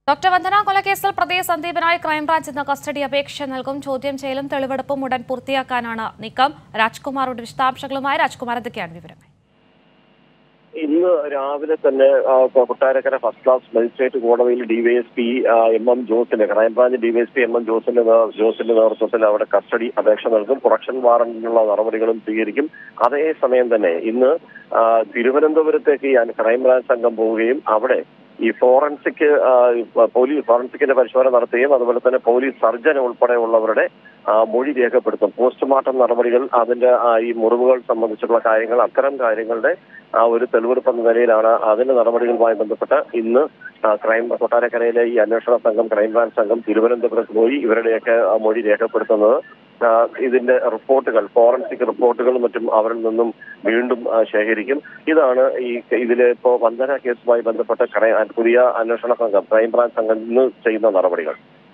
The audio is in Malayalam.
ഡോക്ടർ വന്ദന കൊലക്കേസിൽ പ്രതി സന്ദീപിനായി ക്രൈംബ്രാഞ്ച് ഇന്ന് കസ്റ്റഡി അപേക്ഷ നൽകും ചോദ്യം ചെയ്യലും തെളിവെടുപ്പും ഉടൻ പൂർത്തിയാക്കാനാണ് നീക്കം രാജ്കുമാറുടെ വിശദാംശങ്ങളുമായി രാജ്കുമാർ എന്തൊക്കെയാണ് വിവരങ്ങൾ ഇന്ന് രാവിലെ തന്നെ ആ, കൊട്ടാരക്കര ഫസ്റ്റ് ക്ലാസ് മജിസ്ട്രേറ്റ് കോടതിയിൽ ഡിവൈഎസ്പി എം എം ജോസിന്റെ ക്രൈംബ്രാഞ്ച് ഡിവൈഎസ്പി എം എം ജോസിന്റെ നേ- ജോസിന്റെ നേതൃത്വത്തിൽ അവിടെ കസ്റ്റഡി അപേക്ഷ നൽകും പ്രൊഡക്ഷൻ വാറന്റിനുള്ള നടപടികളും സ്വീകരിക്കും അതേസമയം തന്നെ ഇന്ന് ആ, തിരുവനന്തപുരത്തേക്ക് ഈ ക്രൈംബ്രാഞ്ച് സംഘം പോവുകയും അവിടെ ഈ ഫോറൻസിക് ആ, പോലീസ് ഫോറൻസിക്കിന്റെ പരിശോധന നടത്തുകയും അതുപോലെ തന്നെ പോലീസ് സർജൻ ഉൾപ്പെടെയുള്ളവരുടെ ആ, മൊഴി രേഖപ്പെടുത്തും പോസ്റ്റ്മോർട്ടം നടപടികൾ അതിന്റെ ആ, ഈ മുറിവുകൾ സംബന്ധിച്ചുള്ള കാര്യങ്ങൾ അത്തരം കാര്യങ്ങളുടെ ആ ഒരു തെളിവെടുപ്പ് എന്ന നിലയിലാണ് അതിന്റെ നടപടികളുമായി ബന്ധപ്പെട്ട് ഇന്ന് ആ, ക്രൈം കൊട്ടാരക്കരയിലെ ഈ അന്വേഷണ സംഘം ക്രൈംബ്രാഞ്ച് സംഘം തിരുവനന്തപുരത്ത് പോയി ഇവരുടെയൊക്കെ ആ, മൊഴി രേഖപ്പെടുത്തുന്നത് ആ, ഇതിന്റെ റിപ്പോർട്ടുകൾ ഫോറൻസിക് റിപ്പോർട്ടുകളും മറ്റും അവരിൽ നിന്നും വീണ്ടും ആ, ശേഖരിക്കും ഇതാണ് ഈ ഇതിലെ ഇപ്പോ വന്ദന കേസുമായി ബന്ധപ്പെട്ട ക്രൈ- പുതിയ അന്വേഷണ സംഘം ക്രൈംബ്രാഞ്ച് സംഘം ഇന്ന് ചെയ്യുന്ന നടപടികൾ